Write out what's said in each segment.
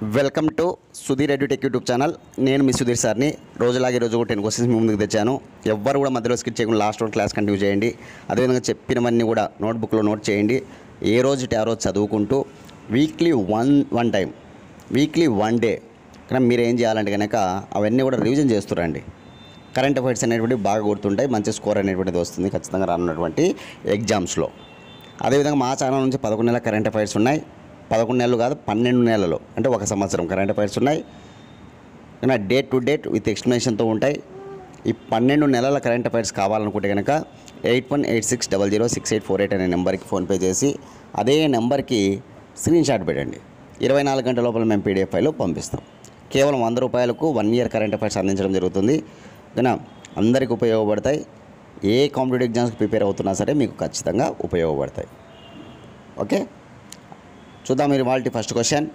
welcome to Sudheer edutech YouTube channel నేను మీ సుధీర్ సార్ని రోజులాగే రోజు కూడా టెన్ క్వశ్చన్స్ మీ ముందుకు తెచ్చాను ఎవ్వరు కూడా మధ్యలో స్కిప్ చేయకుండా లాస్ట్ వరకు క్లాస్ కంటిన్యూ చేయండి అదేవిధంగా చెప్పినవన్నీ కూడా నోట్బుక్లో నోట్ చేయండి ఏ రోజు ఆ రోజు చదువుకుంటూ weekly one one time weekly one day కానీ మీరు ఏం చేయాలంటే కనుక అవన్నీ కూడా రివిజన్ చేస్తురండి కరెంట్ అఫైర్స్ అనేటువంటివి బాగా గుర్తుంటాయి మంచి స్కోర్ అనేటువంటిది వస్తుంది ఖచ్చితంగా రానున్నటువంటి ఎగ్జామ్స్లో అదేవిధంగా మా ఛానల్ నుంచి పదకొండు నెలల కరెంట్ అఫైర్స్ ఉన్నాయి పదకొండు నెలలు కాదు పన్నెండు నెలలు అంటే ఒక సంవత్సరం కరెంట్ అఫైర్స్ ఉన్నాయి కానీ డేట్ టు డేట్ విత్ ఎక్స్ప్లెనేషన్తో ఉంటాయి ఈ పన్నెండు నెలల కరెంట్ అఫైర్స్ కావాలనుకుంటే కనుక eight one eight six double zero six eight four eight అనే నెంబర్కి ఫోన్పే చేసి అదే నెంబర్కి స్క్రీన్ షాట్ పెట్టండి ఇరవై నాలుగు గంటల లోపల మేము పీడిఎఫ్ ఫైల్ పంపిస్తాం కేవలం వంద రూపాయలకు వన్ ఇయర్ కరెంట్ అఫైర్స్ అందించడం జరుగుతుంది కానీ అందరికీ ఉపయోగపడతాయి ఏ కాంపిటేటివ్ ఎగ్జామ్స్కి ప్రిపేర్ అవుతున్నా సరే మీకు ఖచ్చితంగా ఉపయోగపడతాయి ఓకే చూద్దాం మీరు వాళ్ళ ఫస్ట్ క్వశ్చన్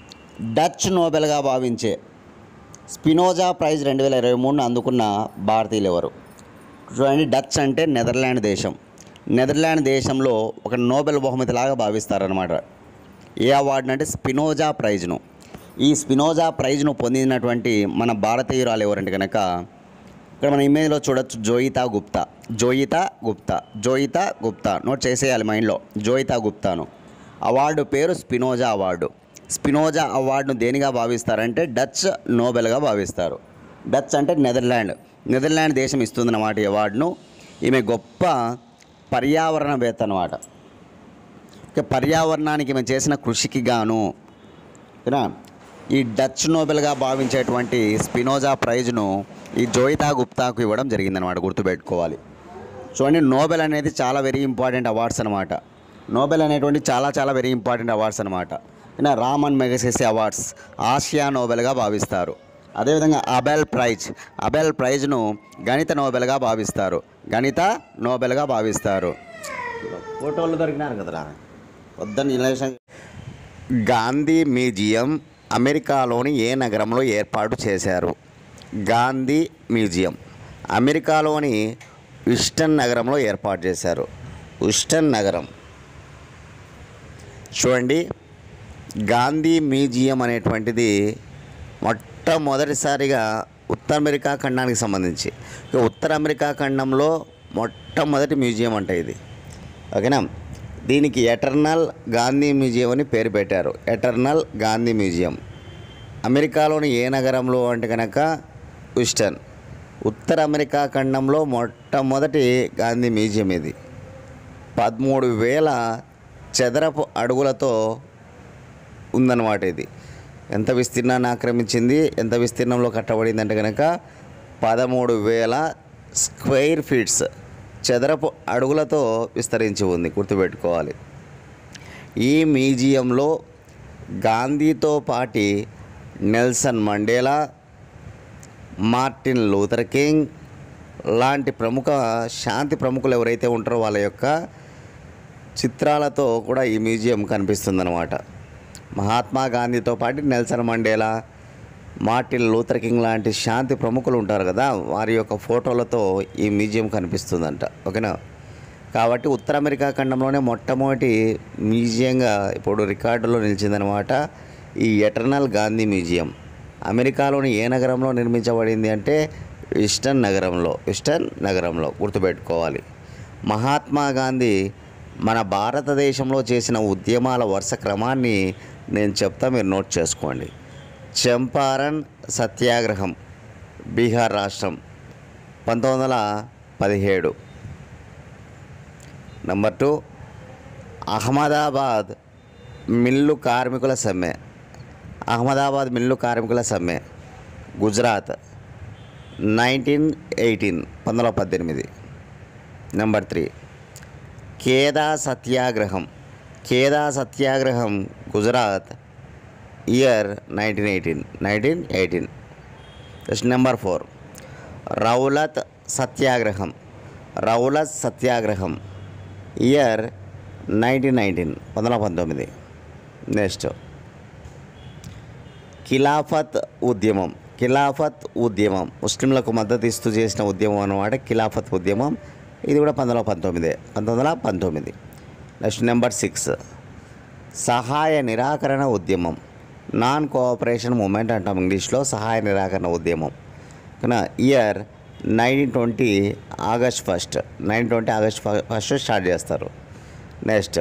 డచ్ నోబెల్గా భావించే స్పినోజా ప్రైజ్ రెండు వేల ఇరవై మూడును అందుకున్న భారతీయులు ఎవరు చూడండి డచ్ అంటే నెదర్లాండ్ దేశం నెదర్లాండ్ దేశంలో ఒక నోబెల్ బహుమతిలాగా భావిస్తారనమాట ఏ అవార్డును అంటే స్పినోజా ప్రైజ్ను ఈ స్పినోజా ప్రైజ్ను పొందినటువంటి మన భారతీయురాలు ఎవరంటే కనుక ఇక్కడ మన ఇమేజ్లో చూడొచ్చు జోయితా గుప్తా జోయితా గుప్తా జోయితా గుప్తా నోట్ చేసేయాలి మైండ్లో జోయితా గుప్తాను అవార్డు పేరు స్పినోజా అవార్డు స్పినోజా అవార్డును దేనిగా భావిస్తారంటే డచ్ నోబెల్గా భావిస్తారు డచ్ అంటే నెదర్లాండ్ నెదర్లాండ్ దేశం ఇస్తుందన్నమాట ఈ అవార్డును ఈమె గొప్ప పర్యావరణవేత్త అన్నమాట ఇక పర్యావరణానికి ఈమె చేసిన కృషికి గాను ఓకేనా ఈ డచ్ నోబెల్గా భావించేటువంటి స్పినోజా ప్రైజ్ను ఈ జోయితా గుప్తాకు ఇవ్వడం జరిగిందనమాట గుర్తుపెట్టుకోవాలి చూడండి నోబెల్ అనేది చాలా వెరీ ఇంపార్టెంట్ అవార్డ్స్ అనమాట నోబెల్ అనేటువంటి చాలా చాలా వెరీ ఇంపార్టెంట్ అవార్డ్స్ అనమాట అయినా రామన్ మెగసెసే అవార్డ్స్ ఆసియా నోబెల్గా భావిస్తారు అదేవిధంగా అబెల్ ప్రైజ్ అబెల్ ప్రైజ్ను గణిత నోబెల్గా భావిస్తారు గణిత నోబెల్గా భావిస్తారు ఫోటోలు దొరికినారు కదరా వద్దని ఎలక్షన్ గాంధీ మ్యూజియం అమెరికాలోని ఏ నగరంలో ఏర్పాటు చేశారు గాంధీ మ్యూజియం అమెరికాలోని ఉస్టన్ నగరంలో ఏర్పాటు చేశారు ఉస్టన్ నగరం చూడండి గాంధీ మ్యూజియం అనేటువంటిది మొట్టమొదటిసారిగా ఉత్తర అమెరికా ఖండానికి సంబంధించి ఇక ఉత్తర అమెరికా ఖండంలో మొట్టమొదటి మ్యూజియం అంటే ఇది ఓకేనా దీనికి ఎటర్నల్ గాంధీ మ్యూజియం అని పేరు పెట్టారు ఎటర్నల్ గాంధీ మ్యూజియం అమెరికాలోని ఏ నగరంలో అంటే కనుక ఉస్టన్ ఉత్తర అమెరికా ఖండంలో మొట్టమొదటి గాంధీ మ్యూజియం ఇది పదమూడు వేల చదరపు అడుగులతో ఉందన్నమాట ఇది ఎంత విస్తీర్ణాన్ని ఆక్రమించింది ఎంత విస్తీర్ణంలో కట్టబడింది అంటే కనుక పదమూడు వేల స్క్వేర్ ఫీట్స్ చదరపు అడుగులతో విస్తరించి ఉంది గుర్తుపెట్టుకోవాలి ఈ మ్యూజియంలో గాంధీతో పాటి Nelson Mandela Martin Luther King లాంటి ప్రముఖ శాంతి ప్రముఖులు ఎవరైతే ఉంటారో వాళ్ళ యొక్క చిత్రాలతో కూడా ఈ మ్యూజియం కనిపిస్తుందన్నమాట మహాత్మా గాంధీతో పాటు Nelson Mandela Martin Luther King లాంటి శాంతి ప్రముఖులు ఉంటారు కదా వారి యొక్క ఫోటోలతో ఈ మ్యూజియం కనిపిస్తుందంట ఓకేనా కాబట్టి ఉత్తర అమెరికా ఖండంలోనే మొట్టమొదటి మ్యూజియంగా ఇప్పుడు రికార్డులో నిలిచిందనమాట ఈ ఎటర్నల్ గాంధీ మ్యూజియం అమెరికాలోని ఏ నగరంలో నిర్మించబడింది అంటే ఇస్టన్ నగరంలో ఇస్టన్ నగరంలో గుర్తుపెట్టుకోవాలి మహాత్మా గాంధీ మన భారతదేశంలో చేసిన ఉద్యమాల వరుస క్రమాన్ని నేను చెప్తా మీరు నోట్ చేసుకోండి చంపారన్ సత్యాగ్రహం బీహార్ రాష్ట్రం పంతొమ్మిది వందల పదిహేడు నంబర్ టూ అహ్మదాబాద్ మిల్లు కార్మికుల సమ్మె అహ్మదాబాద్ మిల్లు కార్మికుల సమ్మె గుజరాత్ నైన్టీన్ ఎయిటీన్ పంతొమ్మిది వందల పద్దెనిమిది నెంబర్ త్రీ కేదా సత్యాగ్రహం కేదా సత్యాగ్రహం Gujarat year nineteen eighteen nineteen eighteen next number four Rowlatt సత్యాగ్రహం రౌలత్ సత్యాగ్రహం ఇయర్ నైన్టీన్ నైన్టీన్ పంతొమ్మిది పంతొమ్మిది నెక్స్ట్ ఖిలాఫత్ ఉద్యమం ఖిలాఫత్ ఉద్యమం ముస్లింలకు మద్దతు ఇస్తూ చేసిన ఉద్యమం అన్నమాట ఖిలాఫత్ ఉద్యమం ఇది కూడా పంతొమ్మిది వందల పంతొమ్మిది పంతొమ్మిది వందల పంతొమ్మిది నెక్స్ట్ నెంబర్ సిక్స్ సహాయ నిరాకరణ ఉద్యమం నాన్ కోఆపరేషన్ మూమెంట్ అంటాం ఇంగ్లీష్లో సహాయ నిరాకరణ ఉద్యమం కానీ year nineteen twenty August first nineteen twenty August first start చేస్తారు నెక్స్ట్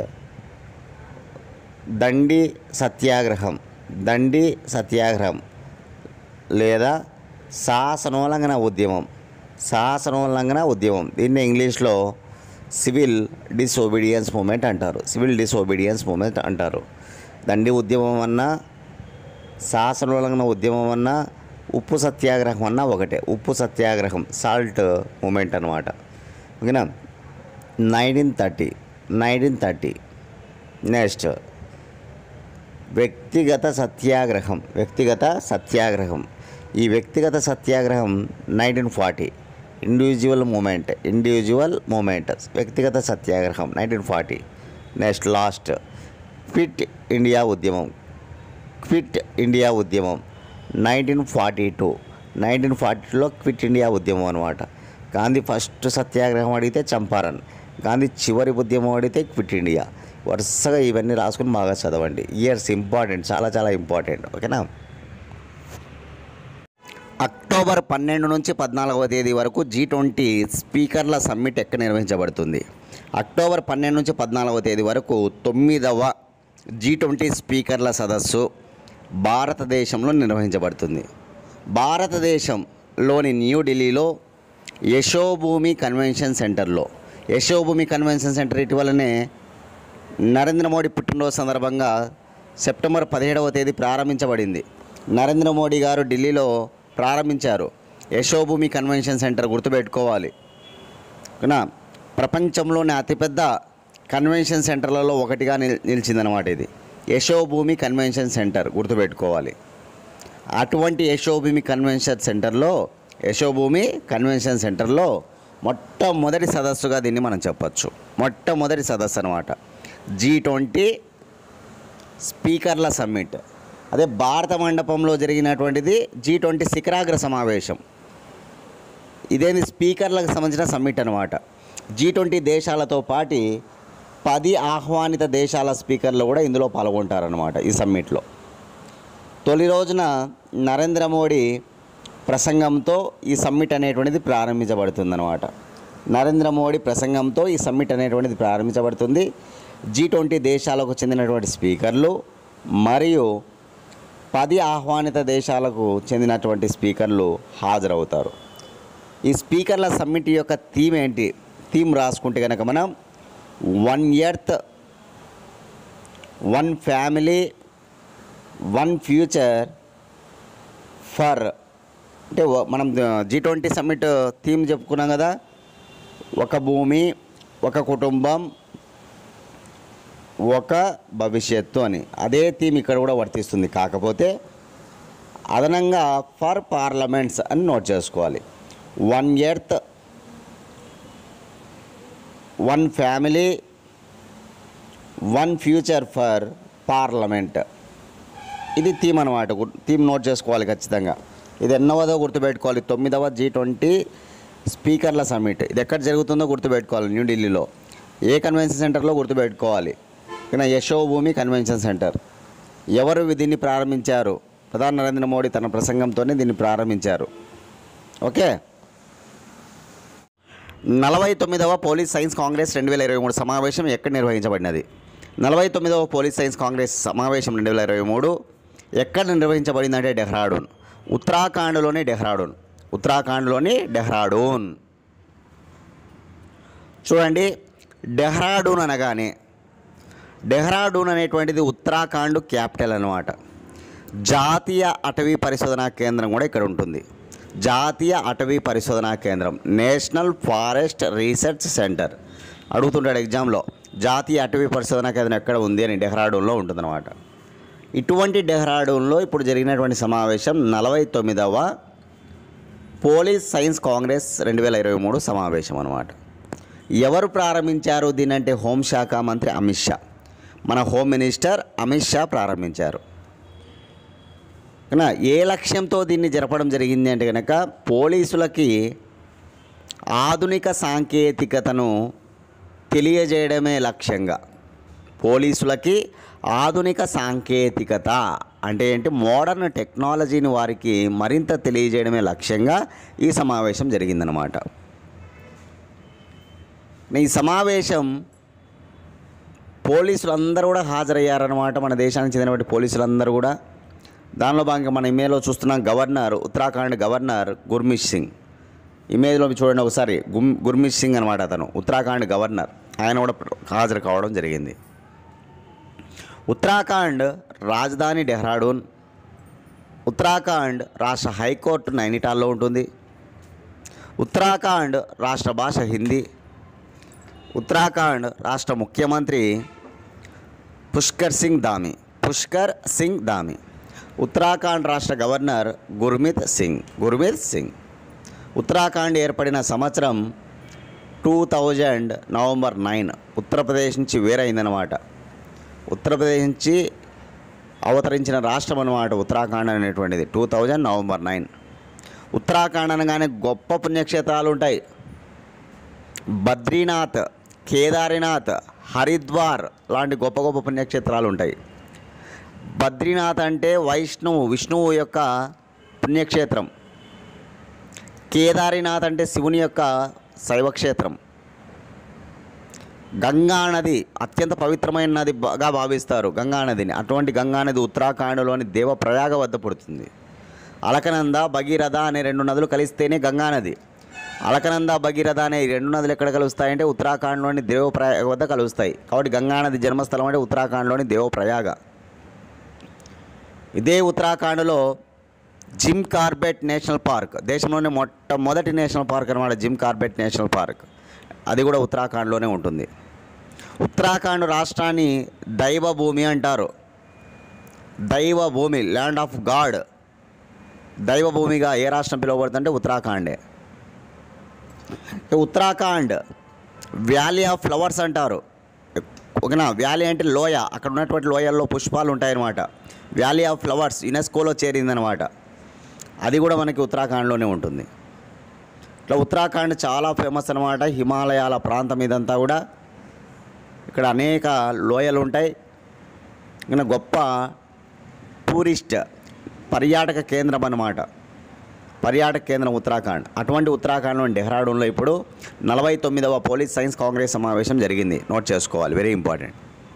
దండి సత్యాగ్రహం దండి సత్యాగ్రహం లేదా శాసనోల్లంఘన ఉద్యమం శాసనోల్లంఘన ఉద్యమం దీన్ని ఇంగ్లీష్లో సివిల్ డిసోబీడియన్స్ మూమెంట్ అంటారు సివిల్ డిసోబీడియన్స్ మూమెంట్ అంటారు దండి ఉద్యమం అన్నా శాసనోల్లంఘన ఉద్యమం అన్నా ఉప్పు సత్యాగ్రహం అన్నా ఒకటే ఉప్పు సత్యాగ్రహం సాల్ట్ మూమెంట్ అనమాట ఓకేనా nineteen thirty nineteen thirty next వ్యక్తిగత సత్యాగ్రహం వ్యక్తిగత సత్యాగ్రహం ఈ వ్యక్తిగత సత్యాగ్రహం nineteen forty individual movement individual movement వ్యక్తిగత సత్యాగ్రహం nineteen forty next last quit India ఉద్యమం క్విట్ ఇండియా ఉద్యమం నైన్టీన్ ఫార్టీ టూ నైన్టీన్ ఫార్టీలో క్విట్ ఇండియా ఉద్యమం అనమాట గాంధీ ఫస్ట్ సత్యాగ్రహం అడిగితే చంపారన్ గాంధీ చివరి ఉద్యమం అడిగితే క్విట్ ఇండియా వరుసగా ఇవన్నీ రాసుకుని బాగా చదవండి ఇయర్స్ ఇంపార్టెంట్ చాలా చాలా ఇంపార్టెంట్ ఓకేనా అక్టోబర్ పన్నెండు నుంచి పద్నాలుగవ తేదీ వరకు జీ ట్వంటీ స్పీకర్ల సమ్మిట్ ఎక్కడ నిర్వహించబడుతుంది అక్టోబర్ పన్నెండు నుంచి పద్నాలుగవ తేదీ వరకు తొమ్మిదవ జీ ట్వంటీ స్పీకర్ల సదస్సు భారతదేశంలో నిర్వహించబడుతుంది భారతదేశంలోని న్యూఢిల్లీలో యశోభూమి కన్వెన్షన్ సెంటర్లో యశోభూమి కన్వెన్షన్ సెంటర్ ఇటీవలనే నరేంద్ర మోడీ పుట్టినరోజు సందర్భంగా సెప్టెంబర్ పదిహేడవ తేదీ ప్రారంభించబడింది నరేంద్ర మోడీ గారు ఢిల్లీలో ప్రారంభించారు యశోభూమి కన్వెన్షన్ సెంటర్ గుర్తుపెట్టుకోవాలి ఓకేనా ప్రపంచంలోని అతిపెద్ద కన్వెన్షన్ సెంటర్లలో ఒకటిగా నిల్ నిలిచిందనమాట ఇది యశోభూమి కన్వెన్షన్ సెంటర్ గుర్తుపెట్టుకోవాలి అటువంటి యశోభూమి కన్వెన్షన్ సెంటర్లో యశోభూమి కన్వెన్షన్ సెంటర్లో మొట్టమొదటి సదస్సుగా దీన్ని మనం చెప్పచ్చు మొట్టమొదటి సదస్సు అనమాట జీ ట్వంటీ స్పీకర్ల సమ్మిట్ అదే భారత మండపంలో జరిగినటువంటిది జీ ట్వంటీ శిఖరాగ్ర సమావేశం ఇదేమి స్పీకర్లకు సంబంధించిన సమ్మిట్ అనమాట జీ ట్వంటీ దేశాలతో పాటి పది ఆహ్వానిత దేశాల స్పీకర్లు కూడా ఇందులో పాల్గొంటారనమాట ఈ సమ్మిట్లో తొలి రోజున నరేంద్ర మోడీ ప్రసంగంతో ఈ సమ్మిట్ అనేటువంటిది ప్రారంభించబడుతుందన్నమాట నరేంద్ర మోడీ ప్రసంగంతో ఈ సమ్మిట్ అనేటువంటిది ప్రారంభించబడుతుంది జీ ట్వంటీ దేశాలకు చెందినటువంటి స్పీకర్లు మరియు పది ఆహ్వానిత దేశాలకు చెందినటువంటి స్పీకర్లు హాజరవుతారు ఈ స్పీకర్ల సమ్మిట్ యొక్క థీమ్ ఏంటి థీమ్ రాసుకుంటే కనుక మనం one earth one family one future for అంటే వ- మనం జీ ట్వంటీ సమ్మిట్ థీమ్ చెప్పుకున్నాం కదా ఒక భూమి ఒక కుటుంబం ఒక భవిష్యత్తు అని అదే థీమ్ ఇక్కడ కూడా వర్తిస్తుంది కాకపోతే అదనంగా ఫర్ పార్లమెంట్స్ అని నోట్ చేసుకోవాలి one earth one family one future for parliament ఇది థీమ్ అనమాట థీమ్ నోట్ చేసుకోవాలి ఖచ్చితంగా ఇది ఎన్నవదో గుర్తుపెట్టుకోవాలి తొమ్మిదవ జీ ట్వంటీ స్పీకర్ల సమ్మిట్ ఇది ఎక్కడ జరుగుతుందో గుర్తుపెట్టుకోవాలి న్యూఢిల్లీలో ఏ కన్వెన్షన్ సెంటర్లో గుర్తుపెట్టుకోవాలి ఇక్కడ యశోభూమి కన్వెన్షన్ సెంటర్ ఎవరు దీన్ని ప్రారంభించారు ప్రధాని నరేంద్ర మోడీ తన ప్రసంగంతోనే దీన్ని ప్రారంభించారు ఓకే నలభై తొమ్మిదవ పోలీస్ సైన్స్ కాంగ్రెస్ రెండు వేల ఇరవై మూడు సమావేశం ఎక్కడ నిర్వహించబడినది నలభై తొమ్మిదవ పోలీస్ సైన్స్ కాంగ్రెస్ సమావేశం రెండు వేల ఇరవై మూడు ఎక్కడ నిర్వహించబడిందంటే డెహ్రాడూన్ ఉత్తరాఖండ్లోని డెహ్రాడూన్ ఉత్తరాఖండ్లోని డెహ్రాడూన్ చూడండి డెహ్రాడూన్ అనగానే డెహ్రాడూన్ అనేటువంటిది ఉత్తరాఖండ్ క్యాపిటల్ అనమాట జాతీయ అటవీ పరిశోధనా కేంద్రం కూడా ఇక్కడ ఉంటుంది జాతీయ అటవీ పరిశోధనా కేంద్రం నేషనల్ ఫారెస్ట్ రీసెర్చ్ సెంటర్ అడుగుతుంటాడు ఎగ్జామ్లో జాతీయ అటవీ పరిశోధనా కేంద్రం ఎక్కడ ఉంది అని డెహ్రాడూన్లో ఉంటుందన్నమాట ఇటువంటి డెహ్రాడూన్లో ఇప్పుడు జరిగినటువంటి సమావేశం నలభై తొమ్మిదవ పోలీస్ సైన్స్ కాంగ్రెస్ రెండు వేల ఇరవై మూడు సమావేశం అనమాట ఎవరు ప్రారంభించారు దీని అంటే హోంశాఖ మంత్రి అమిత్ షా మన హోమ్ మినిస్టర్ అమిత్ షా ప్రారంభించారు కనుక ఏ లక్ష్యంతో దీన్ని జరపడం జరిగింది అంటే కనుక పోలీసులకి ఆధునిక సాంకేతికతను తెలియజేయడమే లక్ష్యంగా పోలీసులకి ఆధునిక సాంకేతికత అంటే ఏంటి మోడర్న్ టెక్నాలజీని వారికి మరింత తెలియజేయడమే లక్ష్యంగా ఈ సమావేశం జరిగిందనమాట ఈ సమావేశం పోలీసులు అందరూ కూడా హాజరయ్యారనమాట మన దేశానికి చెందినటువంటి పోలీసులందరూ కూడా దానిలో భాగంగా మన ఇమేజ్లో చూస్తున్నాం గవర్నర్ ఉత్తరాఖండ్ గవర్నర్ గుర్మిత్ సింగ్ ఇమేజ్లో చూడండి ఒకసారి గుమ్ గుర్మిత్ సింగ్ అనమాట అతను ఉత్తరాఖండ్ గవర్నర్ ఆయన కూడా హాజరు కావడం జరిగింది ఉత్తరాఖండ్ రాజధాని డెహ్రాడూన్ ఉత్తరాఖండ్ రాష్ట్ర హైకోర్టు నైనిటాల్లో ఉంటుంది ఉత్తరాఖండ్ రాష్ట్ర భాష హిందీ ఉత్తరాఖండ్ రాష్ట్ర ముఖ్యమంత్రి పుష్కర్ సింగ్ దామి పుష్కర్ సింగ్ దామి ఉత్తరాఖండ్ రాష్ట్ర గవర్నర్ గుర్మిత్ సింగ్ గుర్మిత్ సింగ్ ఉత్తరాఖండ్ ఏర్పడిన సంవత్సరం two thousand November nine Uttar Pradesh నుంచి వేరైందనమాట ఉత్తరప్రదేశ్ నుంచి అవతరించిన రాష్ట్రం అన్నమాట ఉత్తరాఖండ్ అనేటువంటిది two thousand November nine Uttarakhand అనగానే గొప్ప పుణ్యక్షేత్రాలు ఉంటాయి బద్రీనాథ్ కేదారినాథ్ హరిద్వార్ లాంటి గొప్ప గొప్ప పుణ్యక్షేత్రాలు ఉంటాయి బద్రీనాథ్ అంటే వైష్ణవు విష్ణువు యొక్క పుణ్యక్షేత్రం కేదారినాథ్ అంటే శివుని యొక్క శైవక్షేత్రం గంగా నది అత్యంత పవిత్రమైన నదిగా భావిస్తారు గంగా నదిని అటువంటి గంగా నది ఉత్తరాఖండ్లోని దేవప్రయాగ వద్ద పుడుతుంది అలకనంద భగీరథ అనే రెండు నదులు కలిస్తేనే గంగా నది అలకనంద భగీరథ అనే ఈ రెండు నదులు ఎక్కడ కలుస్తాయంటే ఉత్తరాఖండ్లోని దేవప్రయాగ వద్ద కలుస్తాయి కాబట్టి గంగా నది జన్మస్థలం అంటే ఉత్తరాఖండ్లోని దేవప్రయాగ ఇదే ఉత్తరాఖండ్లో జిమ్ కార్బెట్ నేషనల్ పార్క్ దేశంలోనే మొట్టమొదటి నేషనల్ పార్క్ అనమాట జిమ్ కార్బెట్ నేషనల్ పార్క్ అది కూడా ఉత్తరాఖండ్లోనే ఉంటుంది ఉత్తరాఖండ్ రాష్ట్రాన్ని దైవ భూమి అంటారు దైవ భూమి ల్యాండ్ ఆఫ్ గాడ్ దైవ భూమిగా ఏ రాష్ట్రం పిలువబడుతుందంటే ఉత్తరాఖండే ఉత్తరాఖండ్ వ్యాలీ ఆఫ్ ఫ్లవర్స్ అంటారు ఓకేనా వ్యాలీ అంటే లోయ అక్కడ ఉన్నటువంటి లోయల్లో పుష్పాలు ఉంటాయన్నమాట వ్యాలీ ఆఫ్ ఫ్లవర్స్ యునెస్కోలో చేరిందనమాట అది కూడా మనకి ఉత్తరాఖండ్లోనే ఉంటుంది ఇట్లా ఉత్తరాఖండ్ చాలా ఫేమస్ అనమాట హిమాలయాల ప్రాంతం ఇదంతా కూడా ఇక్కడ అనేక లోయలు ఉంటాయి ఇంకా గొప్ప టూరిస్ట్ పర్యాటక కేంద్రం అన్నమాట పర్యాటక కేంద్రం ఉత్తరాఖండ్ అటువంటి ఉత్తరాఖండ్లోని డెహ్రాడూన్లో ఇప్పుడు నలభై తొమ్మిదవ పోలీస్ సైన్స్ కాంగ్రెస్ సమావేశం జరిగింది నోట్ చేసుకోవాలి వెరీ ఇంపార్టెంట్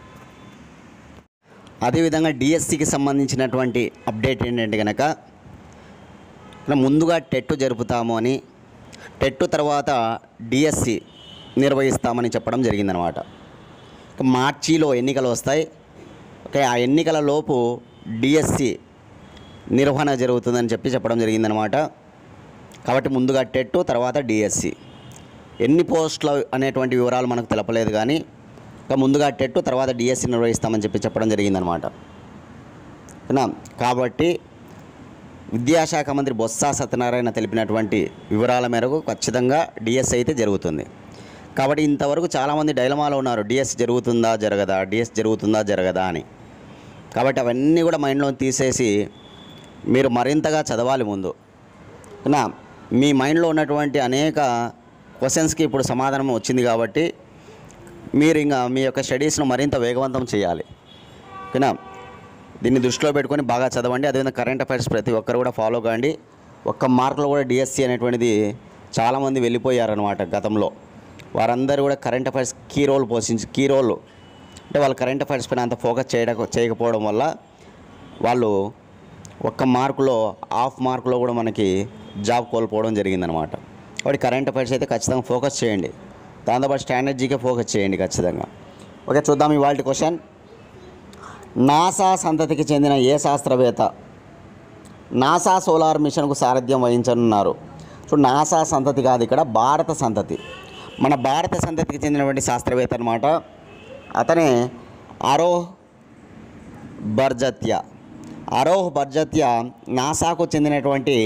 అదేవిధంగా డిఎస్సికి సంబంధించినటువంటి అప్డేట్ ఏంటంటే కనుక ఇలా ముందుగా టెట్ జరుపుతాము అని టెట్ తర్వాత డిఎస్సి నిర్వహిస్తామని చెప్పడం జరిగిందనమాట ఇక మార్చిలో ఎన్నికలు వస్తాయి ఓకే ఆ ఎన్నికల లోపు డిఎస్సి నిర్వహణ జరుగుతుందని చెప్పి చెప్పడం జరిగిందనమాట కాబట్టి ముందుగా టెట్ తర్వాత డిఎస్సి ఎన్ని పోస్టులు అనేటువంటి వివరాలు మనకు తెలపలేదు కానీ ఇక ముందుగా టెట్ తర్వాత డిఎస్సి నిర్వహిస్తామని చెప్పి చెప్పడం జరిగిందనమాట ఓకేనా కాబట్టి విద్యాశాఖ మంత్రి బొత్స సత్యనారాయణ తెలిపినటువంటి వివరాల మేరకు ఖచ్చితంగా డిఎస్ అయితే జరుగుతుంది కాబట్టి ఇంతవరకు చాలామంది డైలమాలో ఉన్నారు డిఎస్ జరుగుతుందా జరగదా డిఎస్ జరుగుతుందా జరగదా అని కాబట్టి అవన్నీ కూడా మైండ్లో తీసేసి మీరు మరింతగా చదవాలి ముందు ఓకేనా మీ మైండ్లో ఉన్నటువంటి అనేక క్వశ్చన్స్కి ఇప్పుడు సమాధానం వచ్చింది కాబట్టి మీరు ఇంకా మీ యొక్క స్టడీస్ను మరింత వేగవంతం చేయాలి ఓకేనా దీన్ని దృష్టిలో పెట్టుకొని బాగా చదవండి అదేవిధంగా కరెంట్ అఫైర్స్ ప్రతి ఒక్కరు కూడా ఫాలో కాండి ఒక్క మార్కులో కూడా డిఎస్సి అనేటువంటిది చాలామంది వెళ్ళిపోయారనమాట గతంలో వారందరూ కూడా కరెంట్ అఫైర్స్ కీ రోల్ పోషించి కీ రోల్ అంటే వాళ్ళు కరెంట్ అఫైర్స్ పైన అంత ఫోకస్ చేయడం చేయకపోవడం వల్ల వాళ్ళు ఒక్క మార్కులో హాఫ్ మార్కులో కూడా మనకి జాబ్ కోల్పోవడం జరిగిందనమాట కాబట్టి కరెంట్ అఫైర్స్ అయితే ఖచ్చితంగా ఫోకస్ చేయండి దాంతోపాటు స్ట్రాటజీకే ఫోకస్ చేయండి ఖచ్చితంగా ఓకే చూద్దాం ఇవాళ క్వశ్చన్ నాసా సంతతికి చెందిన ఏ శాస్త్రవేత్త నాసా సోలార్ మిషన్కు సారథ్యం వహించనున్నారు సో నాసా సంతతి కాదు ఇక్కడ భారత సంతతి మన భారత సంతతికి చెందినటువంటి శాస్త్రవేత్త అనమాట అతనే అరోహ్ బర్జత్య అరోహ్ బర్జత్య నాసాకు చెందినటువంటి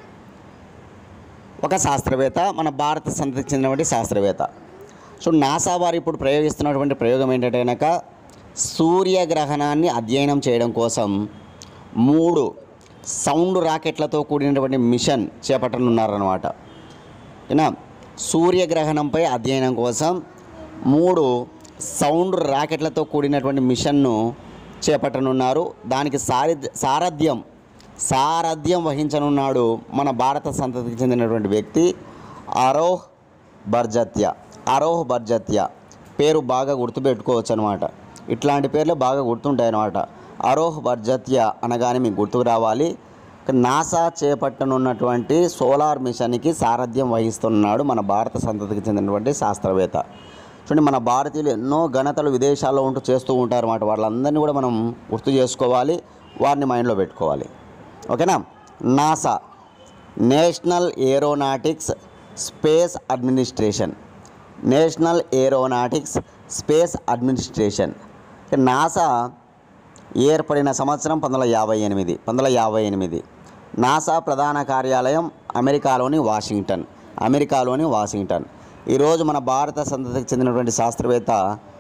ఒక శాస్త్రవేత్త మన భారత సంతతికి చెందినటువంటి శాస్త్రవేత్త సో నాసా వారు ఇప్పుడు ప్రయోగిస్తున్నటువంటి ప్రయోగం ఏంటంటే కనుక సూర్యగ్రహణాన్ని అధ్యయనం చేయడం కోసం మూడు సౌండ్ రాకెట్లతో కూడినటువంటి మిషన్ చేపట్టనున్నారన్నమాట ఏనా సూర్యగ్రహణంపై అధ్యయనం కోసం మూడు సౌండ్ రాకెట్లతో కూడినటువంటి మిషన్ను చేపట్టనున్నారు దానికి సారి సారథ్యం సారథ్యం వహించనున్నాడు మన భారత సంతతికి చెందినటువంటి వ్యక్తి అరోహ్ బర్జత్య అరోహ్ బర్జత్య పేరు బాగా గుర్తుపెట్టుకోవచ్చు అనమాట ఇట్లాంటి పేర్లు బాగా గుర్తుంటాయి అనమాట అరోహ్ బర్జత్య అనగానే మీకు గుర్తుకు రావాలి నాసా చేపట్టనున్నటువంటి సోలార్ మిషన్కి సారథ్యం వహిస్తున్నాడు మన భారత సంతతికి చెందినటువంటి శాస్త్రవేత్త చూడండి మన భారతీయులు ఎన్నో ఘనతలు విదేశాల్లో ఉంటూ చేస్తూ ఉంటారు అన్నమాట వాళ్ళందరినీ కూడా మనం గుర్తు చేసుకోవాలి వారిని మైండ్లో పెట్టుకోవాలి ఓకేనా NASA national aeronautics space administration national aeronautics space administration NASA ఏర్పడిన సంవత్సరం పంతొమ్మిది వందల యాభై ఎనిమిది పంతొమ్మిది వందల యాభై ఎనిమిది నాసా ప్రధాన కార్యాలయం అమెరికాలోని వాషింగ్టన్ అమెరికాలోని వాషింగ్టన్ ఈరోజు మన భారత సంతతికి చెందినటువంటి శాస్త్రవేత్త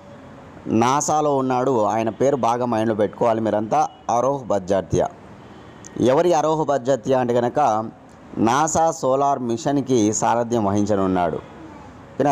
నాసాలో ఉన్నాడు ఆయన పేరు బాగా మైండ్లో పెట్టుకోవాలి మీరంతా అరోహ్ బజ్జాత్య ఎవరి అరోహ్ బజ్జత్య అంటే కనుక నాసా సోలార్ మిషన్కి సారథ్యం వహించనున్నాడు ఓకేనా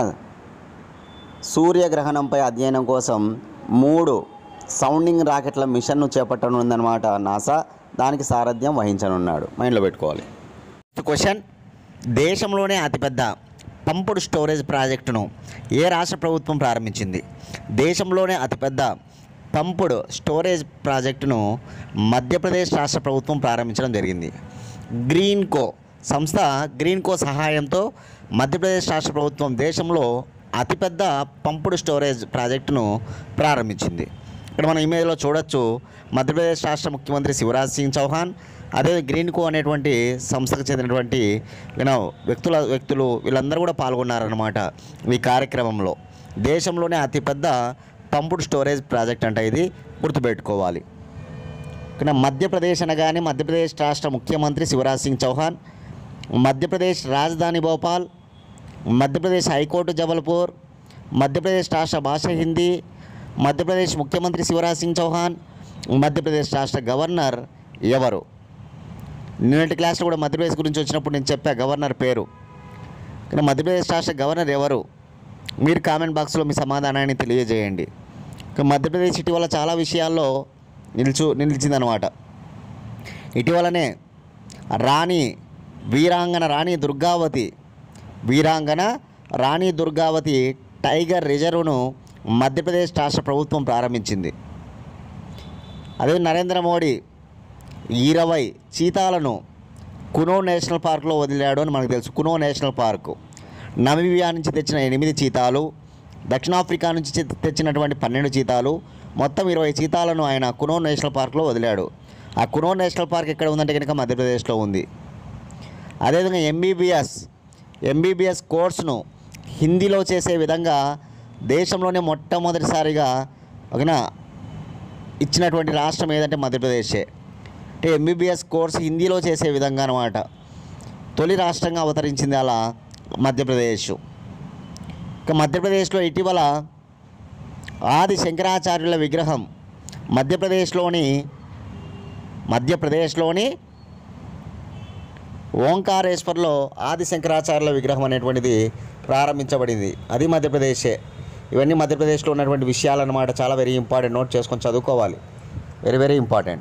సూర్యగ్రహణంపై అధ్యయనం కోసం మూడు సౌండింగ్ రాకెట్ల మిషన్ను చేపట్టనుందన్నమాట నాసా దానికి సారథ్యం వహించనున్నాడు మైండ్లో పెట్టుకోవాలి క్వశ్చన్ దేశంలోనే అతిపెద్ద పంపుడు స్టోరేజ్ ప్రాజెక్టును ఏ రాష్ట్ర ప్రభుత్వం ప్రారంభించింది దేశంలోనే అతిపెద్ద పంపుడు స్టోరేజ్ ప్రాజెక్టును మధ్యప్రదేశ్ రాష్ట్ర ప్రభుత్వం ప్రారంభించడం జరిగింది గ్రీన్కో సంస్థ గ్రీన్కో సహాయంతో మధ్యప్రదేశ్ రాష్ట్ర ప్రభుత్వం దేశంలో అతిపెద్ద పంపుడు స్టోరేజ్ ప్రాజెక్టును ప్రారంభించింది ఇక్కడ మన ఇమేజ్లో చూడొచ్చు మధ్యప్రదేశ్ రాష్ట్ర ముఖ్యమంత్రి శివరాజ్ సింగ్ చౌహాన్ అదే గ్రీన్కో అనేటువంటి సంస్థకు చెందినటువంటి యూనో వ్యక్తుల వ్యక్తులు వీళ్ళందరూ కూడా పాల్గొన్నారనమాట ఈ కార్యక్రమంలో దేశంలోనే అతిపెద్ద పంపుడు స్టోరేజ్ ప్రాజెక్ట్ అంట ఇది గుర్తుపెట్టుకోవాలి ఇక్కడ మధ్యప్రదేశ్ అనగానే మధ్యప్రదేశ్ రాష్ట్ర ముఖ్యమంత్రి శివరాజ్ సింగ్ చౌహాన్ మధ్యప్రదేశ్ రాజధాని భోపాల్ మధ్యప్రదేశ్ హైకోర్టు జబల్పూర్ మధ్యప్రదేశ్ రాష్ట్ర భాష హిందీ మధ్యప్రదేశ్ ముఖ్యమంత్రి శివరాజ్ సింగ్ చౌహాన్ మధ్యప్రదేశ్ రాష్ట్ర గవర్నర్ ఎవరు నిన్నటి క్లాస్లో కూడా మధ్యప్రదేశ్ గురించి వచ్చినప్పుడు నేను చెప్పా గవర్నర్ పేరు కానీ మధ్యప్రదేశ్ రాష్ట్ర గవర్నర్ ఎవరు మీరు కామెంట్ బాక్స్లో మీ సమాధానాన్ని తెలియజేయండి ఇక మధ్యప్రదేశ్ ఇటీవల చాలా విషయాల్లో నిలుచు నిలిచిందనమాట ఇటీవలనే రాణి వీరాంగన రాణి దుర్గావతి వీరాంగన రాణి దుర్గావతి టైగర్ రిజర్వ్ను మధ్యప్రదేశ్ రాష్ట్ర ప్రభుత్వం ప్రారంభించింది అదే నరేంద్ర మోడీ ఇరవై చీతాలను కునో నేషనల్ పార్క్లో వదిలాడు అని మనకు తెలుసు కునో నేషనల్ పార్కు నమీబియా నుంచి తెచ్చిన ఎనిమిది చీతాలు దక్షిణాఫ్రికా నుంచి తె- తెచ్చినటువంటి పన్నెండు చీతాలు మొత్తం ఇరవై చీతాలను ఆయన కునో నేషనల్ పార్క్లో వదిలాడు ఆ కునో నేషనల్ పార్క్ ఎక్కడ ఉందంటే కనుక మధ్యప్రదేశ్లో ఉంది అదేవిధంగా ఎంబీబీఎస్ ఎంబీబీఎస్ కోర్సును హిందీలో చేసే విధంగా దేశంలోనే మొట్టమొదటిసారిగా ఓకేనా ఇచ్చినటువంటి రాష్ట్రం ఏదంటే మధ్యప్రదేశే అంటే ఎంబీబీఎస్ కోర్సు హిందీలో చేసే విధంగా అనమాట తొలి రాష్ట్రంగా అవతరించింది అలా మధ్యప్రదేశ్ ఇక మధ్యప్రదేశ్లో ఇటీవల ఆది శంకరాచార్యుల విగ్రహం మధ్యప్రదేశ్లోని మధ్యప్రదేశ్లోని ఓంకారేశ్వర్లో ఆది శంకరాచార్యుల విగ్రహం అనేటువంటిది ప్రారంభించబడింది అది మధ్యప్రదేశే ఇవన్నీ మధ్యప్రదేశ్లో ఉన్నటువంటి విషయాలు అన్నమాట చాలా వెరీ ఇంపార్టెంట్ నోట్ చేసుకొని చదువుకోవాలి very very important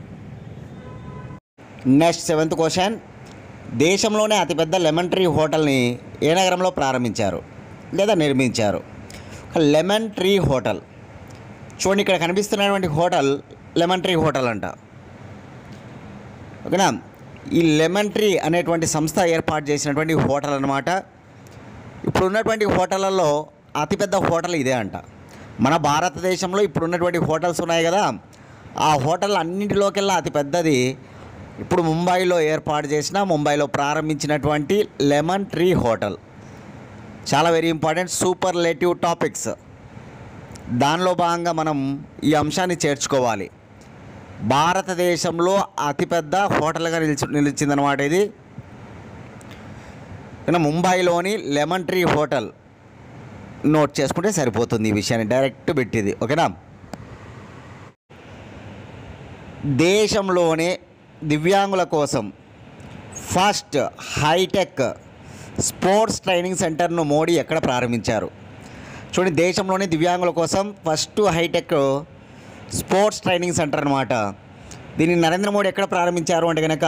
next seventh question దేశంలోనే అతిపెద్ద లెమన్ ట్రీ హోటల్ని ఏ నగరంలో ప్రారంభించారు లేదా నిర్మించారు ఒక లెమన్ ట్రీ హోటల్ చూడండి ఇక్కడ కనిపిస్తున్నటువంటి హోటల్ లెమన్ ట్రీ హోటల్ అంట ఓకేనా ఈ లెమన్ ట్రీ అనేటువంటి సంస్థ ఏర్పాటు చేసినటువంటి హోటల్ అన్నమాట ఇప్పుడు ఉన్నటువంటి హోటళ్ళల్లో అతిపెద్ద హోటల్ ఇదే అంట మన భారతదేశంలో ఇప్పుడు ఉన్నటువంటి హోటల్స్ ఉన్నాయి కదా ఆ హోటల్ అన్నింటిలోకెల్లా అతి పెద్దది ఇప్పుడు ముంబైలో ఏర్పాటు చేసిన ముంబైలో ప్రారంభించినటువంటి లెమన్ ట్రీ హోటల్ చాలా very important superlative topics దానిలో భాగంగా మనం ఈ అంశాన్ని చేర్చుకోవాలి భారతదేశంలో అతిపెద్ద హోటల్గా నిలిచి నిలిచిందనమాట ఇది ఇక ముంబైలోని లెమన్ ట్రీ హోటల్ నోట్ చేసుకుంటే సరిపోతుంది ఈ విషయాన్ని డైరెక్ట్ పెట్టింది ఓకేనా దేశంలోనే దివ్యాంగుల కోసం ఫస్ట్ హైటెక్ స్పోర్ట్స్ ట్రైనింగ్ సెంటర్ను మోడీ ఎక్కడ ప్రారంభించారు చూడండి దేశంలోని దివ్యాంగుల కోసం first hitech sports training centre అనమాట దీన్ని నరేంద్ర మోడీ ఎక్కడ ప్రారంభించారు అంటే కనుక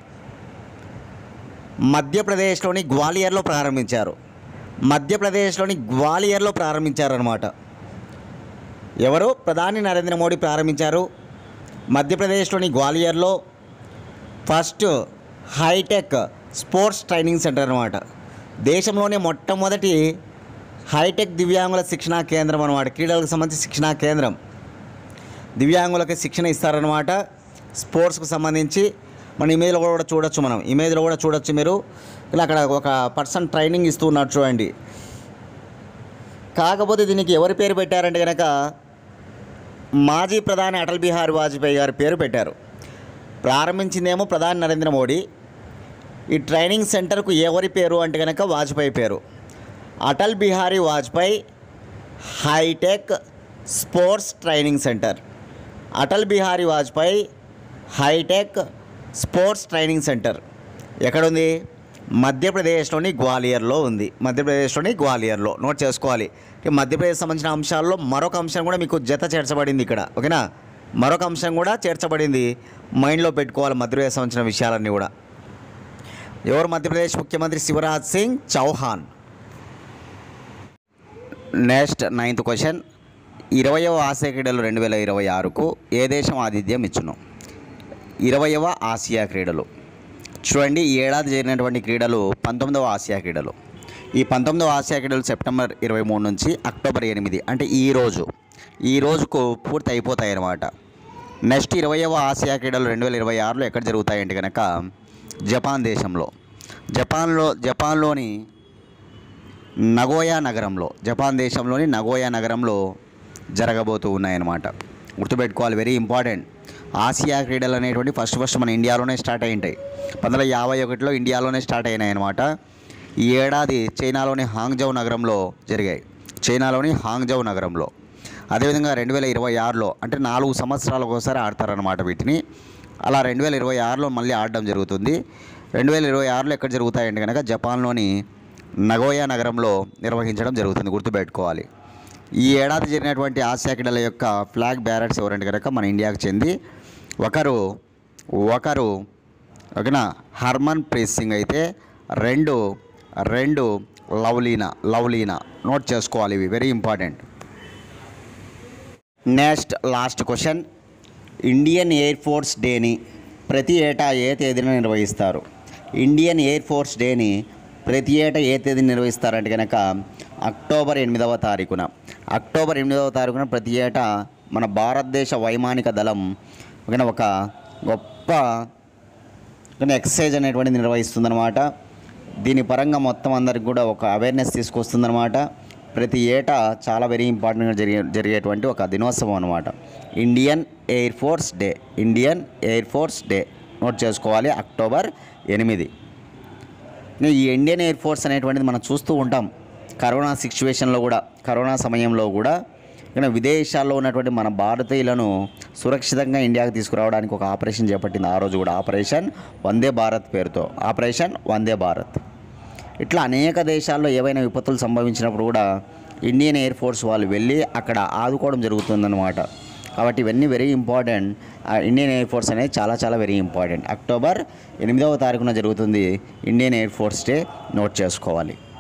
మధ్యప్రదేశ్లోని గ్వాలియర్లో ప్రారంభించారు మధ్యప్రదేశ్లోని గ్వాలియర్లో ప్రారంభించారనమాట ఎవరు ప్రధాని నరేంద్ర మోడీ ప్రారంభించారు మధ్యప్రదేశ్లోని గ్వాలియర్లో first hitech sports training centre అనమాట దేశంలోనే మొట్టమొదటి హైటెక్ దివ్యాంగుల శిక్షణా కేంద్రం అనమాట క్రీడలకు సంబంధించి శిక్షణా కేంద్రం దివ్యాంగులకి శిక్షణ ఇస్తారనమాట స్పోర్ట్స్కు సంబంధించి మన ఇమేజ్లో కూడా చూడొచ్చు మనం ఇమేజ్లో కూడా చూడొచ్చు మీరు ఇలా అక్కడ ఒక పర్సన్ ట్రైనింగ్ ఇస్తూ ఉన్నారు చూడండి కాకపోతే దీనికి ఎవరి పేరు పెట్టారంటే కనుక మాజీ ప్రధాని అటల్ బిహారీ వాజ్పేయి గారి పేరు పెట్టారు ప్రారంభించిందేమో ప్రధాని నరేంద్ర మోడీ ఈ ట్రైనింగ్ సెంటర్కు ఎవరి పేరు అంటే కనుక వాజ్పేయి పేరు Atal Bihari Vajpayee hitech sports training centre Atal Bihari Vajpayee hitech sports training centre ఎక్కడుంది మధ్యప్రదేశ్లోని గ్వాలియర్లో ఉంది మధ్యప్రదేశ్లోని గ్వాలియర్లో నోట్ చేసుకోవాలి ఇక మధ్యప్రదేశ్ సంబంధించిన అంశాల్లో మరొక అంశం కూడా మీకు జత చేర్చబడింది ఇక్కడ ఓకేనా మరొక అంశం కూడా చేర్చబడింది మైండ్లో పెట్టుకోవాలి మధ్యప్రదేశ్ సంబంధించిన విషయాలన్నీ కూడా ఎవరు మధ్యప్రదేశ్ ముఖ్యమంత్రి Shivraj Singh Chouhan next ninth question ఇరవయవ ఆసియా క్రీడలు రెండు వేల ఇరవై ఆరుకు ఏ దేశం ఆతిథ్యం ఇచ్చును ఇరవయవ ఆసియా క్రీడలు చూడండి ఈ ఏడాది జరిగినటువంటి క్రీడలు పంతొమ్మిదవ ఆసియా క్రీడలు ఈ పంతొమ్మిదవ ఆసియా క్రీడలు సెప్టెంబర్ ఇరవై మూడు నుంచి అక్టోబర్ ఎనిమిది అంటే ఈ రోజు ఈ రోజుకు పూర్తి అయిపోతాయి అన్నమాట నెక్స్ట్ ఇరవయవ ఆసియా క్రీడలు రెండు వేల ఇరవై ఆరులో ఎక్కడ జరుగుతాయంటే కనుక జపాన్ దేశంలో జపాన్లో జపాన్లోని నగోయా నగరంలో జపాన్ దేశంలోని నగోయా నగరంలో జరగబోతూ ఉన్నాయన్నమాట గుర్తుపెట్టుకోవాలి వెరీ ఇంపార్టెంట్ ఆసియా క్రీడలు అనేటువంటి ఫస్ట్ ఫస్ట్ మన ఇండియాలోనే స్టార్ట్ అయి ఉంటాయి పంతొమ్మిది వందల యాభై ఒకటిలో ఇండియాలోనే స్టార్ట్ అయినాయి అనమాట ఈ ఏడాది చైనాలోని హాంగ్జౌ నగరంలో జరిగాయి చైనాలోని హాంగ్జౌ నగరంలో అదేవిధంగా రెండు వేల ఇరవై ఆరులో అంటే నాలుగు సంవత్సరాలకు ఒకసారి ఆడతారనమాట వీటిని అలా రెండు వేల ఇరవై ఆరులో మళ్ళీ ఆడడం జరుగుతుంది రెండు వేల ఇరవై ఆరులో ఎక్కడ జరుగుతాయంటే కనుక జపాన్లోని నగోయా నగరంలో నిర్వహించడం జరుగుతుంది గుర్తుపెట్టుకోవాలి ఈ ఏడాది జరిగినటువంటి ఆసియా క్రీడల యొక్క ఫ్లాగ్ బ్యారట్స్ ఎవరంటే కనుక మన ఇండియాకు చెంది ఒకరు ఒకరు ఓకేనా హర్మన్ ప్రీత్ సింగ్ అయితే రెండు రెండు లవ్లీనా లవ్లీనా నోట్ చేసుకోవాలి ఇవి very important next last question Indian air force డేని ప్రతి ఏటా ఏ తేదీన నిర్వహిస్తారు ఇండియన్ ఎయిర్ ఫోర్స్ డేని ప్రతి ఏటా ఏ తేదీన నిర్వహిస్తారంటే కనుక అక్టోబర్ ఎనిమిదవ తారీఖున అక్టోబర్ ఎనిమిదవ తారీఖున ప్రతి ఏటా మన భారతదేశ వైమానిక దళం ఓకేనా ఒక గొప్ప కానీ ఎక్సర్సైజ్ అనేటువంటిది నిర్వహిస్తుందన్నమాట దీని పరంగా మొత్తం అందరికి కూడా ఒక అవేర్నెస్ తీసుకొస్తుందన్నమాట ప్రతి ఏటా చాలా వెరీ ఇంపార్టెంట్గా జరిగే జరిగేటువంటి ఒక దినోత్సవం అనమాట Indian air force day Indian air force day note చేసుకోవాలి అక్టోబర్ ఎనిమిది ఈ ఇండియన్ ఎయిర్ ఫోర్స్ అనేటువంటిది మనం చూస్తూ ఉంటాం కరోనా సిచ్యువేషన్లో కూడా కరోనా సమయంలో కూడా ఇక్కడ విదేశాల్లో ఉన్నటువంటి మన భారతీయులను సురక్షితంగా ఇండియాకి తీసుకురావడానికి ఒక ఆపరేషన్ చేపట్టింది ఆ రోజు కూడా ఆపరేషన్ వందే భారత్ పేరుతో ఆపరేషన్ వందే భారత్ ఇట్లా అనేక దేశాల్లో ఏవైనా విపత్తులు సంభవించినప్పుడు కూడా ఇండియన్ ఎయిర్ ఫోర్స్ వాళ్ళు వెళ్ళి అక్కడ ఆదుకోవడం జరుగుతుందన్నమాట కాబట్టి ఇవన్నీ వెరీ ఇంపార్టెంట్ ఆ ఇండియన్ ఎయిర్ ఫోర్స్ అనేది చాలా చాలా వెరీ ఇంపార్టెంట్ అక్టోబర్ ఎనిమిదవ తారీఖున జరుగుతుంది Indian air force day note చేసుకోవాలి